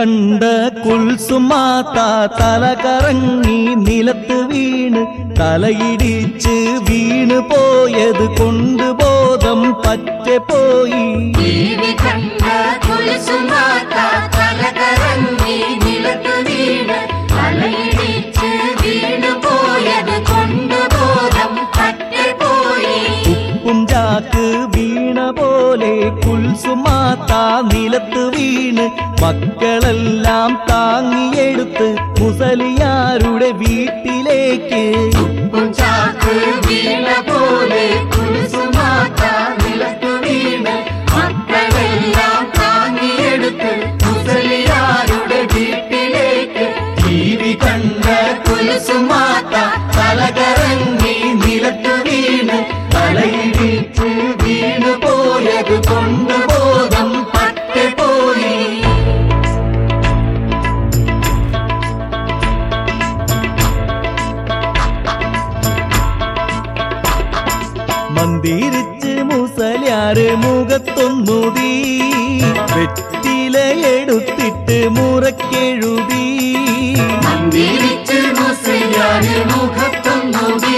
കണ്ട കുൽസുമാത്ത തല കറങ്ങി നിലത്ത് വീണ് തലയിടിച്ച് വീണ് പോയത് കൊണ്ട് ബോധം പറ്റെ പോയി ടിവി കണ്ട കുലുസുമാത്ത തലകറങ്ങി നിലത്ത് വീണ് തലയിടിച്ച് വീണു പോയത് കൊണ്ട് ബോധം പറ്റെ പോയി ഉപ്പും ചാക്ക് വീണ പോലെ കുൽസുമാത്ത നിലത്ത് വീണ് മക്കളെല്ലാം താങ്ങിയെടുത്ത് മുസലിയാരുടെ വീട്ടിലേക്ക് ഉപ്പും ചാക്ക് വീണ പോലെ കുലുസുമാത്ത നിലത്ത് വീണ് മക്കളെല്ലാം താങ്ങിയെടുത്ത് മുസലിയാരുടെ വീട്ടിലേക്ക് ടി വി കണ്ട കുലുസുമാത്ത തലകറങ്ങി നിലത്ത് വീണ് തലയിടിച്ച് വീണ് പോയത് കൊണ്ട് ബോധം പറ്റെ പോയി മന്ദിരിച്ച് മുസലാറ് മുഖത്തൊന്നുതി വെറ്റിലയെടുത്തിട്ട് മുറക്കെഴുതി മന്ദിരിച്ച് മുസ്ലിയാര് മുഖത്തൊന്നുതി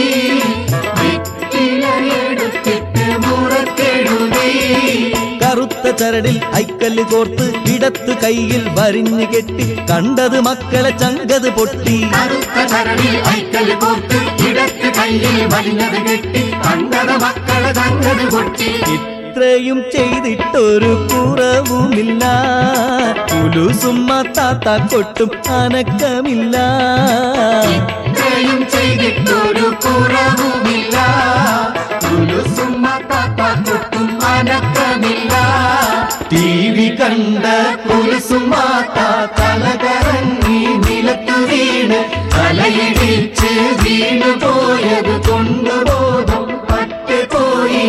വെറ്റിലയെടുത്തിട്ട് മുറക്കെഴുതി കറുത്ത ചരടിൽ ഐക്കല്ല് കോർത്ത് ഇടത്ത് കൈയിൽ വരിഞ്ഞു കെട്ടി കണ്ടത് മക്കളെ ചങ്കത് പൊട്ടി കറുത്ത കരടിൽ ഐക്കൽ കോർത്ത് ഇടത്ത് കയ്യിൽ വലിഞ്ഞത് കെട്ടി കണ്ടത് മക്കളെ തങ്ങത് പൊട്ടി ഇത്രയും ചെയ്തിട്ടൊരു കുറവുമില്ല കുലുസുമ്മ താത്ത കൊട്ടും അനക്കമില്ല ഇത്രയും ചെയ്തിട്ടൊരു കുറവുമില്ല കുലുസുമ്മ താത്താക്കൊട്ടും അനക്കമില്ല ടി വി കണ്ട കുലുസുമാത്ത തലകറങ്ങി നിലത്തു വീണ് തലയിടിച്ച് വീണു പോയത് കൊണ്ടുബോധം പറ്റു പോയി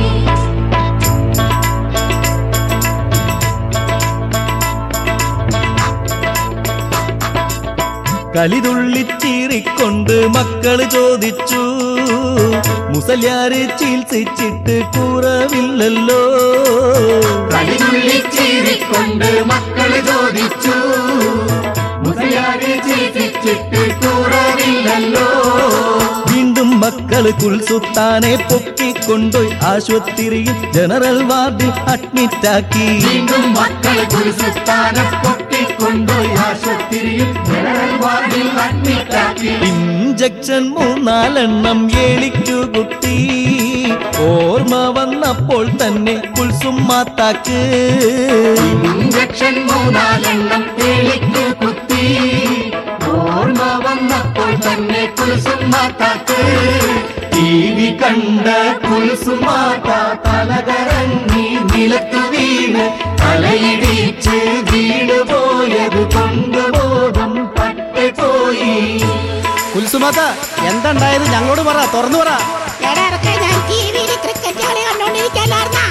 കലിതുള്ളിച്ചീറിക്കൊണ്ട് മക്കള് ചോദിച്ചു മുസല്യാര് ചികിത്സിച്ചിട്ട് കുറവില്ലല്ലോ കളിനുള്ളിച്ചീറിക്കൊണ്ട് മക്കള് ചോദിച്ചു മുതലാളി ചിരിച്ചിട്ട് കുറവില്ലല്ലോ വീണ്ടും മക്കള് കുൽസുത്താനെ പൊക്കിക്കൊണ്ടുപോയി ആശുപത്രിയിൽ ജനറൽ വാർഡിൽ അഡ്മിറ്റാക്കി വീണ്ടും മക്കള് കുരിശുത്താനെ പൊട്ടിക്കൊണ്ടുപോയി ആശുപത്രിയിൽ ജനറൽ വാർഡിൽ അഡ്മിറ്റാക്കി ഇഞ്ചക്ഷൻ മൂന്നാലെണ്ണം ഏളിക്കു കുത്തി ഓർമ്മ വന്നപ്പോൾ തന്നെ കുൽസുമാത്താക്ക് ഇഞ്ചക്ഷൻ മൂന്നാലെണ്ണം തേളിക്ക് കുത്തി ഓർമ്മ വന്നപ്പോൾ തന്നെ കുരിശുമാത്താക്ക് ടി വി കണ്ട കുൽസുമാത്ത തലകറങ്ങി നിലത്തു വീണ് തലയിടിച്ച് വീണ് പോയത് കൊണ്ടുബോധം പറ്റെ പോയി കുൽസുമാത്ത എന്തുണ്ടായത് ഞങ്ങളോട് പറ തുറന്നു പറ എടാ ഇറക്ക ഞാൻ ടിവിയിൽ ക്രിക്കറ്റ് കളി കണ്ടോണ്ടിരിക്കല്ലാർന്ന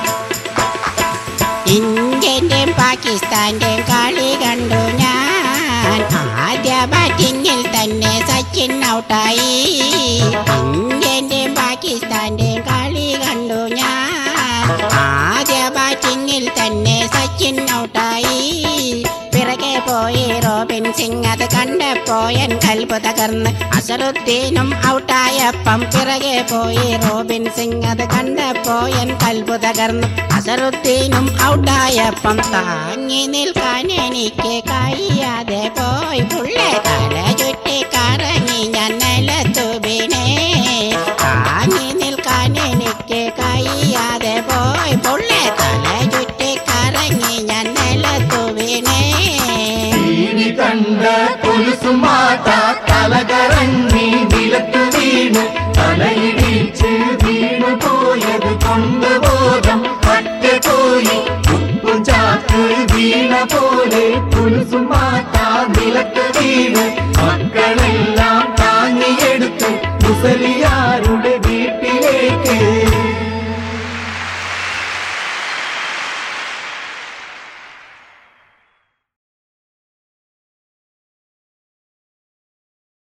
ഇന്ത്യന്റെയും പാകിസ്ഥാന്റെയും കളി കണ്ടു ഞാൻ ആദ്യ ബാറ്റിംഗിൽ തന്നെ സച്ചിൻ ഔട്ടായി ഇന്ത്യന്റെയും പാകിസ്ഥാന്റെയും കളി കണ്ടു ഞാൻ ആദ്യ ബാറ്റിംഗിൽ തന്നെ സച്ചിൻ ഔട്ടായി പിറകെ പോയി റോബിൻ സിംഗ് അത് കണ്ടപ്പോയൻ കൽബ് തകർന്ന് അസറുദ്ദീനും ഔട്ടായപ്പം പിറകെ പോയി റോബിൻ സിംഗ് അത് കണ്ടപ്പോയൻ കൽബ് തകർന്ന് അസറുദ്ദീനും ഔട്ടായപ്പം താങ്ങി നിൽക്കാൻ എനിക്ക് കഴിയാതെ പോയി പുള്ളെ തല ചുറ്റി കറങ്ങി ഞാൻ നിലത്തു വീണേ താങ്ങി നിൽക്കാൻ എനിക്ക് കഴിയാതെ പോയി പുള്ളെ തല ചുറ്റി കറങ്ങി ഞാൻ നിലത്തു വീണേ ടിവി കണ്ട കുലുസുമാത്ത തലകറങ്ങി നിലത്തു വീണ് തലയിടിച്ച് വീണു പോയത് കൊണ്ടുബോധം പറ്റെ പോയി ഉപ്പും ചാക്ക് വീണ പോലെ കുലുസുമാത്ത നിലത്ത് വീണ് മക്കളെല്ലാം താങ്ങിയെടുത്ത് മുസലിയാരുടെ